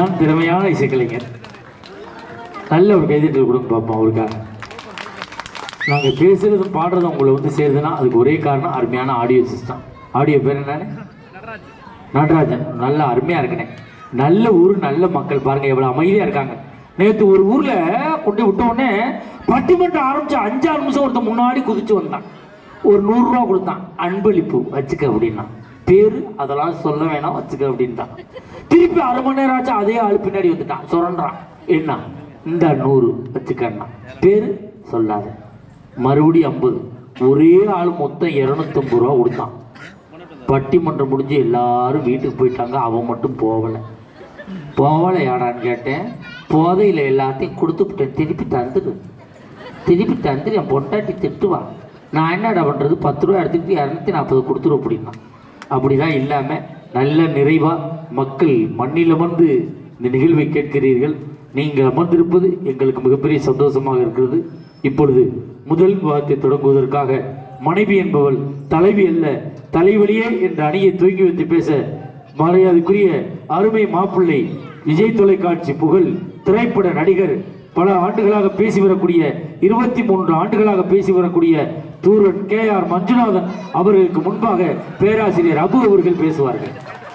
இதுதான் திறமையான இசைக்கலைஞர் நல்ல ஒரு கைதட்டல் கொடுங்க பார்ப்போம் அவருக்காக நாங்கள் பேசுறதும் பாடுறதும் உங்களை வந்து சேருதுன்னா அதுக்கு ஒரே காரணம் அருமையான ஆடியோ சிஸ்டம் ஆடியோ பேர் என்னன்னு நடராஜன் நல்ல அருமையாக இருக்குனே நல்ல ஊர் நல்ல மக்கள் பாருங்க எவ்வளோ அமைதியாக இருக்காங்க நேற்று ஒரு ஊரில் கொண்டு விட்ட உடனே பட்டிமன்றம் ஆரம்பிச்சு அஞ்சாறு நிமிஷம் ஒருத்தன் முன்னாடி குதிச்சு வந்தான் ஒரு நூறுரூவா கொடுத்தான் அன்பளிப்பு வச்சுக்க அப்படின்னா பேரு அதெல்லாம் சொல்ல வேணாம் வச்சுக்க அப்படின்ட்டான் திருப்பி அரை மணி நேரம் ஆச்சு அதே ஆள் பின்னாடி வந்துட்டான் சுரண்டான் என்ன இந்த நூறு வச்சுக்கண்ணா பேரு சொல்லாத மறுபடியும் ஐம்பது ஒரே ஆள் மொத்தம் இரநூத்தம்பது ரூபா கொடுத்தான் பட்டிமன்றம் முடிஞ்சு எல்லாரும் வீட்டுக்கு போயிட்டாங்க அவன் மட்டும் போகலை போகலையாடான்னு கேட்டேன் போதையில் எல்லாத்தையும் கொடுத்துவிட்டேன் திருப்பி தந்துடு திருப்பி தந்துடு என் பொண்டாட்டி திட்டுவா நான் என்னடா பண்ணுறது பத்து ரூபா எடுத்துக்கிட்டு இரநூத்தி நாற்பது கொடுத்துரு அப்படின்னா அப்படிதான் இல்லாமல் நல்ல நிறைவாக மக்கள் மண்ணில் அமர்ந்து இந்த நிகழ்வை கேட்கிறீர்கள் நீங்கள் அமர்ந்திருப்பது எங்களுக்கு மிகப்பெரிய சந்தோஷமாக இருக்கிறது இப்பொழுது முதல் விவாதத்தை தொடங்குவதற்காக மனைவி என்பவள் தலைவி அல்ல தலைவலியே என்ற அணியை தூக்கி வைத்து பேச மரியாதைக்குரிய அருமை மாப்பிள்ளை விஜய் தொலைக்காட்சி புகழ் திரைப்பட நடிகர் பல ஆண்டுகளாக பேசி வரக்கூடிய இருபத்தி மூன்று ஆண்டுகளாக பேசி வரக்கூடிய தூரன் கே ஆர் மஞ்சுநாதன் அவர்களுக்கு முன்பாக பேராசிரியர் அபு அவர்கள் பேசுவார்கள்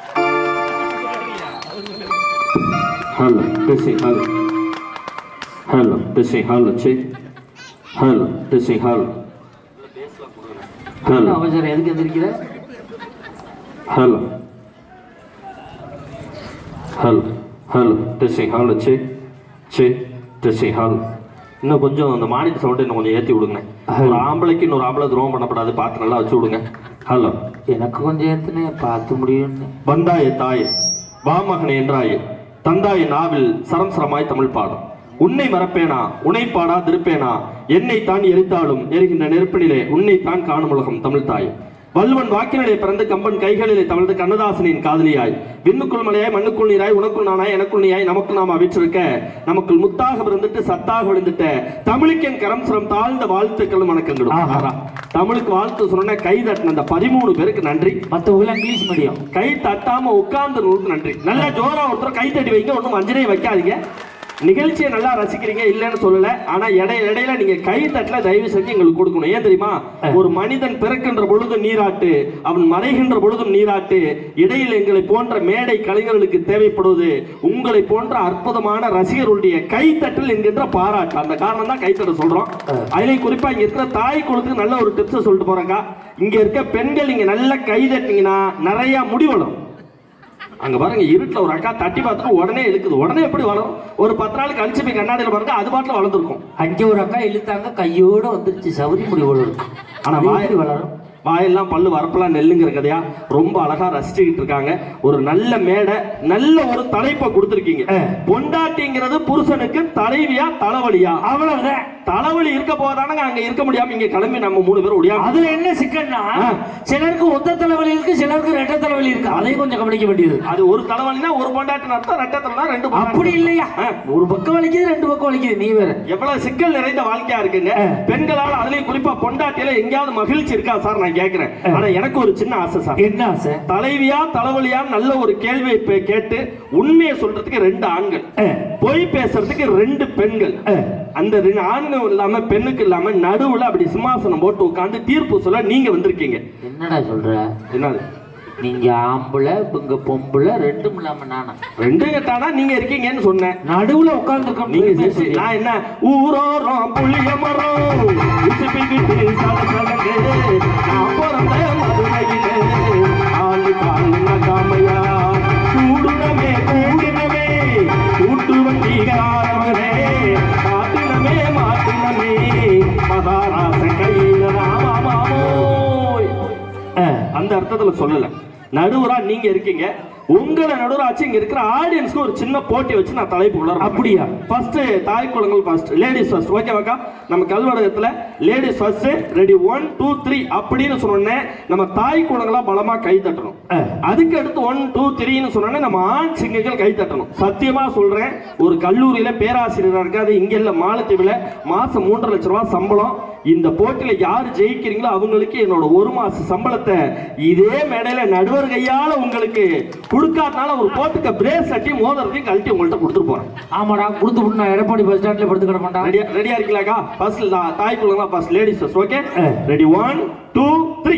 Hello, this is hello. Hello, this is hello, chick. Hello, this is hello. என்ன Hello, அவசரம் எதுக்கு எந்திரிக்கிற hello. Hello, hello, this is hello, chick. Chick, this is hello. இன்னும் கொஞ்சம் அந்த மானிட்டர் சவுண்ட் இன்னும் கொஞ்சம் ஏற்றி விடுங்க ஒரு ஆம்பளைக்கு இன்னொரு ஆம்பளை துரோகம் பண்ணப்படாது பார்த்து நல்லா வச்சு விடுங்க ஹலோ எனக்கு கொஞ்சம் ஏத்துனே பார்த்து முடியும்னு வந்தாய தாயே வாமகனே என்றாயே தந்தாய நாவில் சரம் சரமாய் தமிழ் பாடும் உன்னை மறப்பேனா உன்னை பாடா திருப்பேனா என்னை தான் எரித்தாலும் எரிகின்ற நெருப்பினிலே உன்னை தான் காணும் உலகம் தமிழ் தாயே வல்வன் வாக்கினிலே பிறந்து கம்பன் கைகளிலே தவழ்ந்து கண்ணதாசனின் காதலியாய் விண்ணுக்குள் மலையாய் மண்ணுக்குள் நீராய் உனக்குள் நானாய் எனக்குள் நீயாய் நமக்குள் நாம் அவிற்றிருக்க நமக்குள் முத்தாக பிறந்துட்டு சத்தாக விழுந்துட்ட தமிழுக்கு என் கரம் சிரம் தாழ்ந்த வாழ்த்துக்களும் வணக்கங்களும் ஆஹா. ஆஹா. தமிழுக்கு வாழ்த்து சொன்ன கை தட்டின அந்த பதிமூணு பேருக்கு நன்றி மற்றவங்க இங்கிலீஷ் மீடியம் கை தட்டாம உட்கார்ந்து நூறுக்கு நன்றி நல்லா ஜோரா ஒருத்தர் கை தட்டி வைங்க ஒன்றும் வஞ்சனையை வைக்காதீங்க நிகழ்ச்சியை நல்லா ரசிக்கிறீங்க இல்லைன்னு சொல்லல ஆனா இடையில இடையில நீங்க கை தட்டல தயவு செஞ்சு எங்களுக்கு கொடுக்கணும் ஏன் தெரியுமா ஒரு மனிதன் பிறக்கின்ற பொழுது நீராட்டு அவன் மறைகின்ற பொழுதும் நீராட்டு இடையில் எங்களை போன்ற மேடை கலைஞர்களுக்கு தேவைப்படுவது உங்களை போன்ற அற்புதமான ரசிகர்களுடைய கைத்தட்டல் என்கின்ற பாராட்டு அந்த காரணம் தான் கைத்தட்ட சொல்றோம் அதுலயும் குறிப்பா இங்க இருக்கிற தாய் குளத்துக்கு நல்ல ஒரு டிப்ஸ் சொல்லிட்டு போறேங்க இங்க இருக்க பெண்கள் நீங்க நல்ல கை தட்டினீங்கன்னா நிறைய முடி வளரும் அங்க பாருங்க இருட்டுல ஒரு அக்கா தட்டி பார்த்துட்டு உடனே இழுக்குது உடனே எப்படி வளரும் ஒரு பத்து நாள் கழிச்சு போய் கண்ணாடியில பாருங்க அது பாட்டுல வளர்ந்துருக்கும் அங்கே ஒரு அக்கா இழுத்தாங்க கையோட வந்துருச்சு சவுரி முடி வளரும் ஆனா அது வாய் எப்படி வளரும் வாயெல்லாம் பல்லு வரப்பெல்லாம் நெல்லுங்கிற கதையா ரொம்ப அழகா ரசிச்சுக்கிட்டு இருக்காங்க ஒரு நல்ல மேடை நல்ல ஒரு தலைப்பை கொடுத்துருக்கீங்க ஆ. பொண்டாட்டிங்கிறது புருஷனுக்கு தலைவியா தலைவலியா அவ்வளவுதான் தலைவலி இருக்க போதானங்க அங்க இருக்க முடியாம இங்க கிளம்பி நம்ம மூணு பேரும் ஒடியாம அதுல என்ன சிக்கல்னா ஆ. சிலருக்கு ஒத்த தலைவலி இருக்கு சிலருக்கு ரெட்ட தலைவலி இருக்கு அதையும் கொஞ்சம் கவனிக்க வேண்டியது அது ஒரு தலைவலினா ஒரு பொண்டாட்டி அர்த்தம் ரெட்டை தலைனா ரெண்டு பொண்டாட்டி அப்படி இல்லையா ஆ. ஒரு பக்கம் வலிக்குது ரெண்டு பக்கம் வலிக்குது நீ வேற எவ்வளவு சிக்கல் நிறைந்த வாழ்க்கையா இருக்குங்க ஆ. பெண்களால் அதுலயும் குறிப்பா பொண்டாட்டியில எங்கேயாவது மகிழ்ச்சி இருக்கா சார் நான் கேக்குறேன் ஆனா எனக்கு ஒரு சின்ன ஆசை சார் என்ன ஆசை தலைவியா தலைவலியா நல்ல ஒரு கேள்வியை பே- கேட்டு உண்மையை சொல்றதுக்கு ரெண்டு ஆண்கள் ஆ. பொய் பேசுறதுக்கு ரெண்டு பெண்கள் ஆ. அந்த ரெண்டு ஆண்கள் இல்லாம பெண்ணுக்கு இல்லாம நடுவுல அப்படி சிம்மாசனம் போட்டு உட்கார்ந்து தீர்ப்பு சொல்ல நீங்க வந்திருக்கீங்க என்னடா சொல்ற என்னது நீங்க ஆம்பளை இங்க பொம்பளை ரெண்டும் இல்லாம நானா ரெண்டு கட்டானா நீங்க இருக்கீங்கன்னு சொன்னேன் நடுவுல உட்கார்ந்து நீங்க சேர்த்து நான் என்ன ஊரோரம் புளிய மரம் உசுப்பிக்கிட்டு சட சடங்கு நான் பிறந்த மதுரையிலே ஆளு காலு நகாமையா கூடுனமே கூடுனமே கூட்டு வண்டி காரவனே மாட்டுனமே மாட்டுனமே மகாராச கையில ராமாமாமோய் அந்த அர்த்தத்துல சொல்லல நடுவரா நீங்க இருக்கீங்க உங்களை நடுவராச்சு இங்க இருக்கிற ஆடியன்ஸ்க்கு ஒரு சின்ன போட்டி வச்சு நான் தலைப்பு உள்ள அப்படியா? ஃபர்ஸ்ட் தாய் குளங்கள் ஃபர்ஸ்ட் லேடிஸ் ஃபர்ஸ்ட் ஓகேவாக்கா நம்ம கல்வடகத்துல ladies first ready one two three அப்படின்னு சொன்னோன்னே நம்ம தாய் குளங்களா பலமா கை தட்டணும் ஆ. அதுக்கு அடுத்து ஒன் டூ த்ரீன்னு சொன்னோன்னே நம்ம ஆண் சிங்கங்கள் கை தட்டணும் சத்தியமா சொல்றேன் ஒரு கல்லூரியில பேராசிரியரா இருக்காது இங்க இல்ல மாலத்தீவுல மாசம் மூன்றரை லட்ச ரூபாய் சம்பளம் இந்த போட்டியில யார் ஜெயிக்கிறீங்களோ அவங்களுக்கு என்னோட ஒரு மாச சம்பளத்தை இதே மேடையில நடுவர் கையால உங்களுக்கு கொடுக்காதனால ஒரு போட்டுக்க பிரேஸ் சட்டி மோதிரத்தையும் கழட்டி உங்கள்ட்ட கொடுத்துட்டு போறேன் ஆமாடா கொடுத்து விட்டு நான் எடப்பாடி பஸ் ஸ்டாண்ட்ல படுத்து கிட மாட்டான் ரெடியா ரெடியா இருக்கீங்களாக்கா ஃபர்ஸ்ட் தாய் குழந்தை ஃபர்ஸ்ட் லேடிஸ் ஃபர்ஸ்ட் ஓகே ஆ. ரெடி ஒன் டூ த்ரீ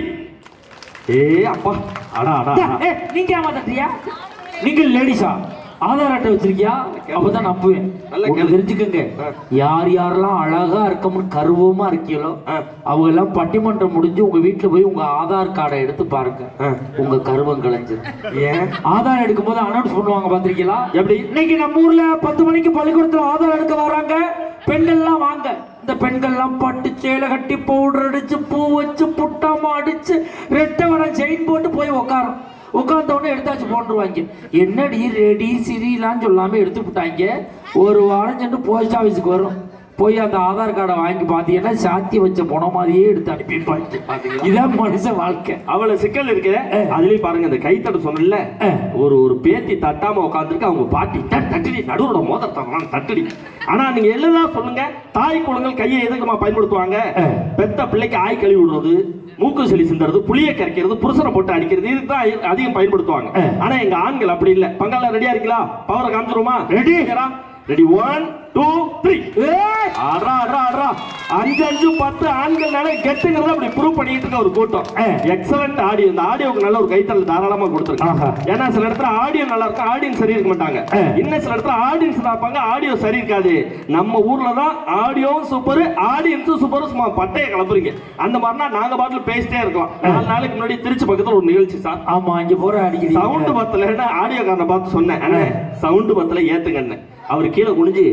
ஏ அப்பா அடா அடா அடா. நீங்க ஏமாத்தியா நீங்க லேடிஸா ஆதார் அட்டை வச்சிருக்கியா அப்பதான் நம்புவேன் நல்லா ஒண்ணு கேளு. தெரிஞ்சுக்கங்க ஆ. யார் யாரெல்லாம் அழகா இருக்கமுன்னு கருவமா இருக்கீங்களோ ஆ. அவங்க எல்லாம் பட்டிமன்றம் முடிஞ்சு உங்க வீட்டுல போய் உங்க ஆதார் கார்டை எடுத்து பாருங்க ஆ. உங்க கருவம் கலைஞ்சிரும் ஏன் ஆதார் எடுக்கும் போது அனௌன்ஸ் பண்ணுவாங்க பாத்திருக்கீங்களா எப்படி இன்னைக்கு நம்ம ஊர்ல பத்து மணிக்கு பள்ளிக்கூடத்துல ஆதார் எடுக்க வராங்க பெண்கள்லாம் வாங்க இந்த பெண்கள்லாம் பட்டு சேலை கட்டி பவுடர் அடிச்சு பூ வச்சு புட்டாம அடிச்சு ரெட்டை வர செயின் போட்டு போய் உட்காரும் உட்கார்ந்த உடனே எடுத்தாச்சு போட்டுருவாங்க என்னடி ரெடி சிரிலாம் சொல்லாம எடுத்து விட்டாங்க ஒரு வாரம் சென்று போஸ்ட் ஆஃபீஸுக்கு வரும் போய் அந்த ஆதார் கார்டை வாங்கி பார்த்தீங்கன்னா சாத்தி வச்ச பணம் மாதிரியே எடுத்து அனுப்பியிருப்பாங்க பாத்தீங்களா? இதான் மனுஷ வாழ்க்கை அவ்வளவு சிக்கல் இருக்கு அதுலயும் பாருங்க இந்த கைத்தட்டு சொன்னல ஆ. ஒரு ஒரு பேத்தி தட்டாம உட்காந்துருக்கு அவங்க பாட்டி "டட், தட்டுடி நடுவோட மோதிரத்தை தட்டுடி ஆனா நீங்க எல்லாம் சொல்லுங்க தாய் குழந்தைகள் கையை எதுக்குமா பயன்படுத்துவாங்க ஆ. பெத்த பிள்ளைக்கு ஆய் கழுவி விடுறது மூக்கு செலி சிந்துறது புளிய கரைக்கிறது புருஷனை போட்டு அடிக்கிறது இதுக்கு தான் அதி- அதிகம் பயன்படுத்துவாங்க ஆ. ஆனா எங்க ஆண்கள் அப்படி இல்ல பங்காள ரெடியா இருக்கீங்களா பவரை காமிச்சிருமா Ready. Ready one two three ஏய்! அட்ரா அட்ரா அட்ரா அஞ்சு அஞ்சு பத்து ஆண்கள்னால கெட்டுங்கிறத அப்படி ப்ரூவ் பண்ணிட்டு இருக்க ஒரு கூட்டம் ஆ. எக்ஸலண்ட் ஆடியோ இந்த ஆடியோக்கு நல்ல ஒரு கைத்தல் தாராளமா ஆஹா. கொடுத்துருக்காங்க ஏன்னா சில இடத்துல ஆடியோ நல்லா இருக்கும் ஆடியன்ஸ் சரி இருக்க மாட்டாங்க ஆ. இன்னும் சில இடத்துல ஆடியன்ஸ் இருப்பாங்க ஆடியோ சரி இருக்காது நம்ம ஊர்ல தான் ஆடியோ சூப்பர் ஆடியன்ஸும் சூப்பர் சும்மா பட்டைய கிளப்புறீங்க அந்த மாதிரினா நாங்க பாட்டில் பேசிட்டே இருக்கலாம் நாலு நாளைக்கு முன்னாடி திருச்சி பக்கத்துல ஒரு நிகழ்ச்சி சார் ஆமா இங்க போற சவுண்டு அடிக்கிறீங்க பத்தலன்னு ஆடியோ காரனை பார்த்து சொன்னேன் அண்ணே சவுண்டு பத்தல ஏத்துங்கன்னு அவர் கீழே குனிஞ்சு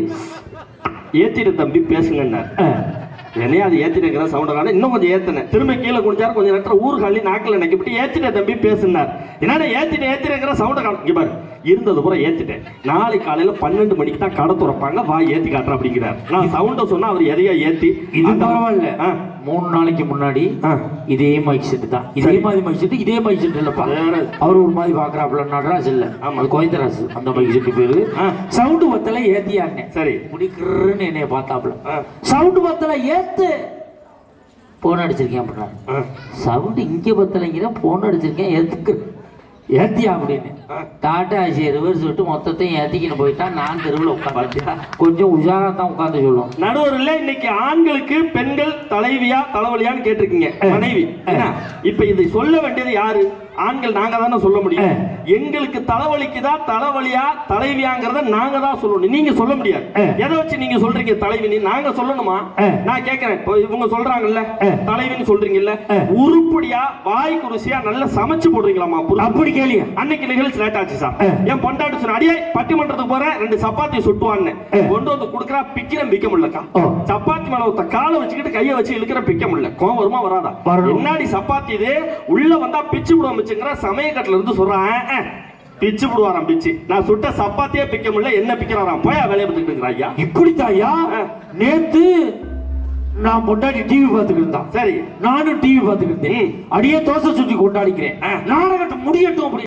ஏத்திட்டு தம்பி பேசுங்கன்னார் ஆ. என்னையா அது ஏத்திட்டு சவுண்ட் காண இன்னும் கொஞ்சம் ஏத்தினேன் திரும்ப கீழே குனிஞ்சாரு கொஞ்சம் நேரத்தில் ஊர் காலி நாக்கில் நக்கிவிட்டு ஏத்திட்ட தம்பி பேசுனார் என்னடா ஏத்திட்டு ஏத்திட்டு சவுண்ட் காணும் இங்க பாரு இருந்தது பூரா ஏத்திட்டேன் நாளை காலையில பன்னெண்டு மணிக்கு தான் கடை திறப்பாங்க வா ஏத்தி காட்டுற அப்படிங்கிறார் நான் சவுண்ட சொன்னா அவர் எதையா ஏத்தி இது அந்த- பரவாயில்ல ஆ. மூணு நாளைக்கு முன்னாடி ஆ. இதே மைக் செட் தான் இதே சரி. மாதிரி மைக் செட் இதே மைக் செட் இல்லப்பா வேற. அவர் ஒரு மாதிரி பாக்குறாப்புல நடராஜ் இல்ல ஆமா. அது கோயந்தராஜ் அந்த மைக் செட் பேரு ஆ. சவுண்டு பத்தல ஏத்தியாங்க சரி முடிக்கிறன்னு என்னைய பார்த்தாப்புல ஆ. சவுண்டு பத்தல ஏத்து போன் அடிச்சிருக்கேன் அப்படின்னா ஆ. சவுண்டு இங்க பத்தலைங்கிற போன் அடிச்சிருக்கேன் ஏத்துக்கு ஏத்தியா அப்படின்னு ஆ. டாட்டா ஆசிய ரிவர்ஸ் விட்டு மொத்தத்தையும் ஏத்திக்கின்னு போயிட்டா நான் தெருவில் உட்காந்து கொஞ்சம் உஷாரா தான் உட்காந்து சொல்லுவோம் நடுவர்ல இன்னைக்கு ஆண்களுக்கு பெண்கள் தலைவியா தலைவலியான்னு கேட்டிருக்கீங்க மனைவி என்ன இப்ப இதை சொல்ல வேண்டியது யாரு ஆண்கள் நாங்க தானே சொல்ல முடியும் எங்களுக்கு தலைவலிக்குதா தலைவலியா தலைவியாங்கிறத நாங்க தான் சொல்லணும் நீங்க சொல்ல முடியாது ஆ. எதை வச்சு நீங்க சொல்றீங்க தலைவினி நாங்க சொல்லணுமா ஆ. நான் கேட்கிறேன் இப்போ இவங்க சொல்றாங்கல்ல ஆ. தலைவின்னு சொல்றீங்கல்ல ஆ. உருப்படியா வாய் குருசியா நல்லா சமைச்சு போடுறீங்களாமா புருஷன் அப்படி கேளியா அன்னைக்கு நிகழ்ச்சி லேட் ஆச்சு சார் ஆ. என் பொண்டாட்டி சொன்ன அடியே பட்டிமன்றத்துக்கு போறேன் ரெண்டு சப்பாத்தி சுட்டுவான்னு ஆ. கொண்டு வந்து குடுக்கறா பிக்கிறேன் பிக்க முடியலக்கா ஓ. சப்பாத்தி மேல ஒருத்த காலை வச்சுக்கிட்டு கையை வச்சு இழுக்கிற பிக்க முடியல கோவம் வருமா வராதா வரணும். என்னாடி சப்பாத்தி இது உள்ள வந்தா பிச்சு விடுவோம் மிச்சுங்கிற சமயக்கட்டுல இருந்து சொல்றான் ஆ, ஆ. பிச்சு விடுவாராம் பிச்சு நான் சுட்ட சப்பாத்தியே பிக்க முடியல என்ன பிக்கிறாராம் போயா வேலையை பார்த்துக்கிட்டு இருக்கிற ஐயா இப்படித்தாயா ஆ. நேத்து நான் பொண்டாட்டி டிவி பார்த்துக்கிட்டு இருந்தான் சரி நானும் டிவி பார்த்துக்கிட்டு இருந்தேன் ம். அடியே தோசை சுற்றி கொண்டாடிக்கிறேன் ஆ. நாடகத்தை முடியட்டும் அப்படி